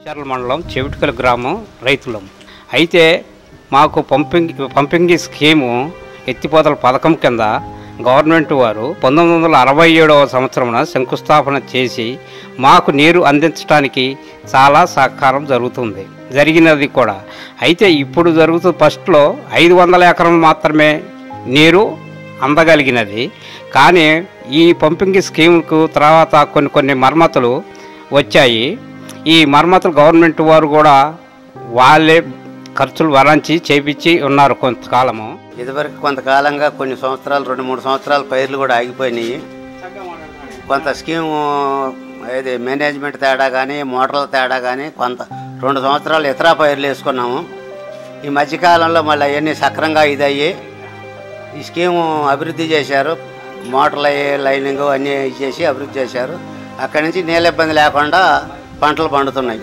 చర్ల మండలం చెవిటికల గ్రామం రైతులం అయితే మాకు పంపింగ్ పంపింగ్ స్కీము ఎత్తిపోతల పథకం కింద గవర్నమెంట్ వారు పంతొమ్మిది వందల అరవై ఏడవ సంవత్సరమున శంకుస్థాపన చేసి మాకు నీరు అందించడానికి చాలా సహకారం జరుగుతుంది జరిగినది కూడా అయితే ఇప్పుడు జరుగుతూ ఫస్ట్లో ఐదు వందల ఎకరం మాత్రమే నీరు అందగలిగినది కానీ ఈ పంపింగ్ స్కీమ్కు తర్వాత కొన్ని కొన్ని మరమ్మతులు వచ్చాయి ఈ మరమ్మతులు గవర్నమెంట్ వారు కూడా వాళ్ళే ఖర్చులు వరంచి చేపించి ఉన్నారు కొంతకాలము ఇదివరకు కొంతకాలంగా కొన్ని సంవత్సరాలు రెండు మూడు సంవత్సరాల పైర్లు కూడా ఆగిపోయినాయి కొంత స్కీము ఇది మేనేజ్మెంట్ తేడా కానీ మోటార్ల తేడా కానీ కొంత రెండు సంవత్సరాలు ఇతర పైర్లు వేసుకున్నాము ఈ మధ్యకాలంలో మళ్ళీ అవన్నీ సక్రంగా ఇదయ్యి ఈ స్కీము అభివృద్ధి చేశారు మోటార్ల లైనింగ్ అన్నీ చేసి అభివృద్ధి చేశారు అక్కడి నుంచి నీళ్ళ ఇబ్బంది లేకుండా పంటలు పండుతున్నాయి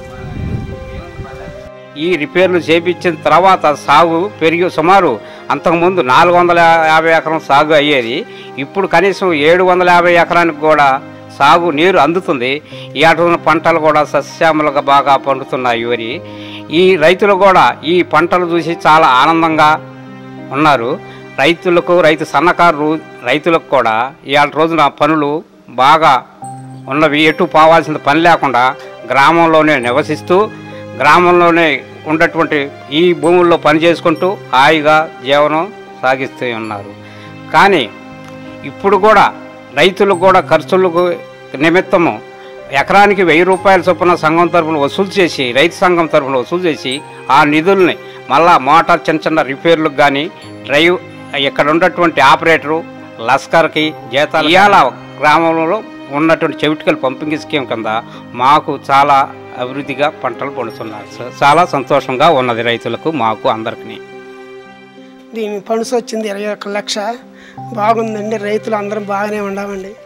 ఈ రిపేర్లు చేపించిన తర్వాత సాగు పెరిగి సుమారు అంతకుముందు నాలుగు వందల యాభై ఎకరం సాగు అయ్యేది ఇప్పుడు కనీసం ఏడు వందల యాభై ఎకరానికి కూడా సాగు నీరు అందుతుంది ఈ అటున్న పంటలు కూడా సస్యశ్యామలుగా బాగా పండుతున్నాయి వరి ఈ రైతులు కూడా ఈ పంటలు చూసి చాలా ఆనందంగా ఉన్నారు రైతులకు రైతు సన్నకారు రైతులకు కూడా ఇవాళ రోజున పనులు బాగా ఉన్నవి ఎటు పోవాల్సిన పని లేకుండా గ్రామంలోనే నివసిస్తూ గ్రామంలోనే ఉన్నటువంటి ఈ భూముల్లో పని చేసుకుంటూ హాయిగా జీవనం సాగిస్తూ ఉన్నారు కానీ ఇప్పుడు కూడా రైతులకు కూడా ఖర్చులకు నిమిత్తము ఎకరానికి వెయ్యి రూపాయల చొప్పున సంఘం తరఫున వసూలు చేసి రైతు సంఘం తరఫున వసూలు చేసి ఆ నిధుల్ని మళ్ళా మోటార్ చిన్న చిన్న రిపేర్లకు కానీ డ్రైవ్ ఇక్కడ ఉన్నటువంటి ఆపరేటరు లస్కర్కి జీతాలు ఇవాళ గ్రామంలో ఉన్నటువంటి చెవిటికల్ పంపింగ్ స్కీమ్ కింద మాకు చాలా అభివృద్ధిగా పంటలు పండుతున్నారు సార్ చాలా సంతోషంగా ఉన్నది రైతులకు మాకు అందరికీ దీని పనుసు వచ్చింది ఇరవై ఒక్క లక్ష బాగుందండి రైతులు అందరం బాగానే ఉండమండి